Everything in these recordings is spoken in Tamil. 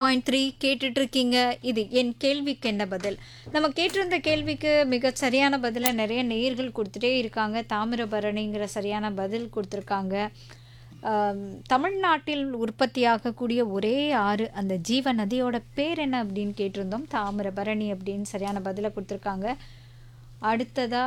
பாயிண்ட் த்ரீ கேட்டுட்டு இருக்கீங்க இது என் கேள்விக்கு என்ன பதில் நம்ம கேட்டிருந்த கேள்விக்கு மிக சரியான பதிலை நிறைய நேயர்கள் கொடுத்துட்டே இருக்காங்க தாமிரபரணிங்கிற சரியான பதில் கொடுத்துருக்காங்க ஆம், தமிழ்நாட்டில் உற்பத்தியாகக்கூடிய ஒரே ஆறு அந்த ஜீவ நதியோட பேர் என்ன அப்படின்னு கேட்டிருந்தோம் தாமிரபரணி அப்படின்னு சரியான பதிலை கொடுத்துருக்காங்க அடுத்ததா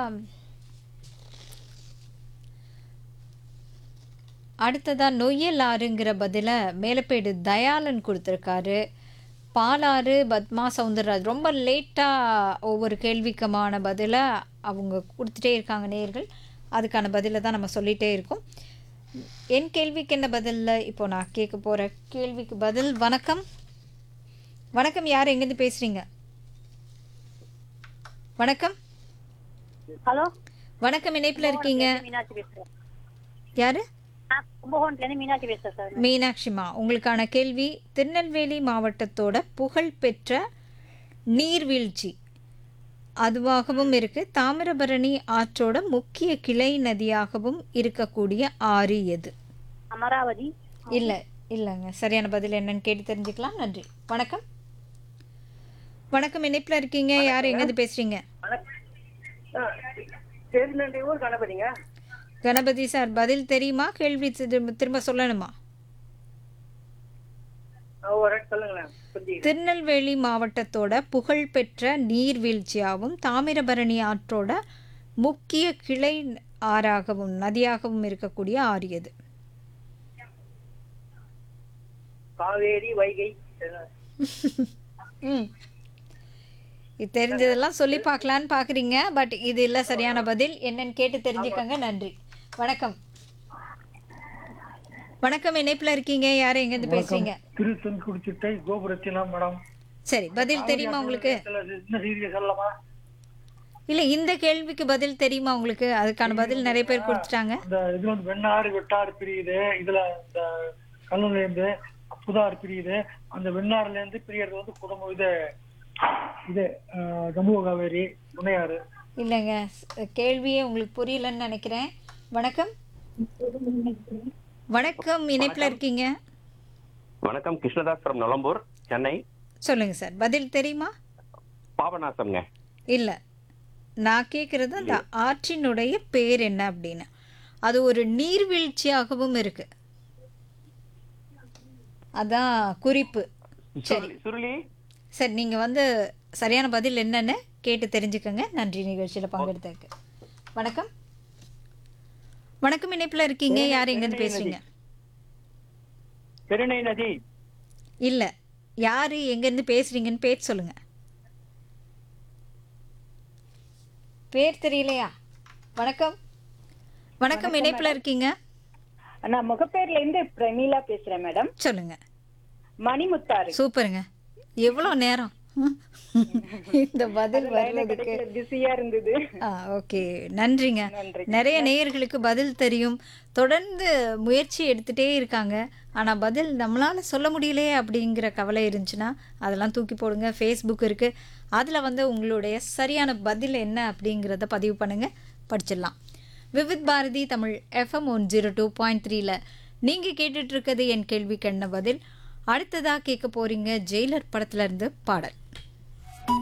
அடுத்ததா நொய்யல் ஆறுங்கிற பதிலை மேலப்பேடு தயாளன் கொடுத்துருக்காரு பாலாறு பத்மா சவுந்தரராஜ் ரொம்ப லேட்டாக ஒவ்வொரு கேள்விக்குமான பதிலை அவங்க கொடுத்துட்டே இருக்காங்க நேர்கள் அதுக்கான பதிலை தான் நம்ம சொல்லிகிட்டே இருக்கோம் என் கேள்விக்கு என்ன பதிலில் இப்போ நான் கேட்க போகிற கேள்விக்கு பதில் வணக்கம் வணக்கம் யார் எங்கேருந்து பேசுகிறீங்க வணக்கம் ஹலோ வணக்கம் இணைப்பில் இருக்கீங்க மீனாட்சி பேசுறேன் யார் நான் கும்பகோணத்துலேருந்து மீனாட்சி பேசுறேன் சார் மீனாட்சிமா உங்களுக்கான கேள்வி திருநெல்வேலி மாவட்டத்தோட புகழ்பெற்ற நீர்வீழ்ச்சி அதுவாகவும் இருக்கு தாமிரபரணி ஆற்றோட முக்கிய கிளை நதியாகவும் இருக்கக்கூடிய ஆறு எது அமராவதி இல்லை இல்லைங்க சரியான பதில் என்னன்னு கேட்டு தெரிஞ்சுக்கலாம் நன்றி வணக்கம் வணக்கம் இணைப்பில் இருக்கீங்க யார் எங்கேருந்து பேசுறீங்க திருநெல்வேலி ஊர் கணபதிங்க கணபதி சார் பதில் தெரியுமா கேள்வி திரும்ப திரும்ப சொல்லணுமா ஒரு வாட்டி சொல்லுங்களேன் புரிஞ்சுக்கிறேன் திருநெல்வேலி மாவட்டத்தோட புகழ்பெற்ற நீர்வீழ்ச்சியாகவும் தாமிரபரணி ஆற்றோட முக்கிய கிளை ஆறாகவும் நதியாகவும் இருக்கக்கூடிய ஆறு எது காவேரி வைகை ம் இது தெரிஞ்சதெல்லாம் சொல்லி பார்க்கலான்னு பார்க்குறீங்க பட் இது இல்லை சரியான பதில் என்னன்னு கேட்டு தெரிஞ்சுக்கங்க நன்றி வணக்கம் வணக்கம் இணைப்பில் இருக்கீங்க யார் எங்கேருந்து பேசுறீங்க திருத்தன்குடிச்சிட்டை கோபுரத்தினா மேடம் சரி பதில் தெரியுமா உங்களுக்கு என்ன செய்தியை சொல்லலாமா இல்லை இந்த கேள்விக்கு பதில் தெரியுமா உங்களுக்கு அதுக்கான பதில் நிறைய பேர் கொடுத்துட்டாங்க இந்த இதுல வந்து வெண்ணாறு வெட்டாறு பிரியுது இதுல இந்த கல்லூர்ல இருந்து புதாறு பிரியுது அந்த வெண்ணாறுல இருந்து பிரியறது வந்து குடும்பம் இது இது அஹ், சமூக காவேரி துணையாறு இல்லைங்க ஸ்- கேள்வியே உங்களுக்கு புரியலன்னு நினைக்கிறேன் வணக்கம் வணக்கம் இணைப்பில் இருக்கீங்க வணக்கம் கிருஷ்ணதாஸ் ஃப்ரம் நொலம்பூர் சென்னை சொல்லுங்க சார் பதில் தெரியுமா பாபநாசம்ங்க இல்லை நான் கேட்குறது அந்த ஆற்றினுடைய பேர் என்ன அப்படின்னு அது ஒரு நீர்வீழ்ச்சியாகவும் இருக்கு அதான் குறிப்பு சரி சுருளி- சுருளி சரி நீங்கள் வந்து சரியான பதில் என்னன்னு கேட்டு தெரிஞ்சுக்கோங்க நன்றி நிகழ்ச்சியில் பங்கெடுத்ததுக்கு வணக்கம் வணக்கம் இணைப்பில் இருக்கீங்க யார் எங்கேருந்து பேசுறீங்க பெருணை நதி இல்லை யார் எங்கேருந்து பேசுறீங்கன்னு பேர் சொல்லுங்க பேர் தெரியலையா வணக்கம் வணக்கம் இணைப்பில் இருக்கீங்க நான் முகப்பேர்ல இருந்து பிரமீளா பேசுறேன் மேடம் சொல்லுங்க மணிமுத்தாறு சூப்பருங்க எவ்வளோ நேரம் இந்த பதில் வர்றதுக்கு பிஸியா இருந்தது ஆ ஓகே நன்றிங்க நிறைய நேயர்களுக்கு பதில் தெரியும் தொடர்ந்து முயற்சி எடுத்துகிட்டே இருக்காங்க ஆனால் பதில் நம்மளால் சொல்ல முடியலையே அப்படிங்கிற கவலை இருந்துச்சுன்னா அதெல்லாம் தூக்கி போடுங்க ஃபேஸ்புக் இருக்குது அதில் வந்து உங்களுடைய சரியான பதில் என்ன அப்படிங்கிறத பதிவு பண்ணுங்கள் படிச்சிடலாம் Vividh Bharati Tamil FM one zero two point த்ரீல நீங்கள் கேட்டுட்ருக்கிறது என் கேள்விக்கு என்ன பதில் அடுத்ததாக கேட்க போகிறீங்க ஜெயிலர் படத்துல இருந்து பாடல்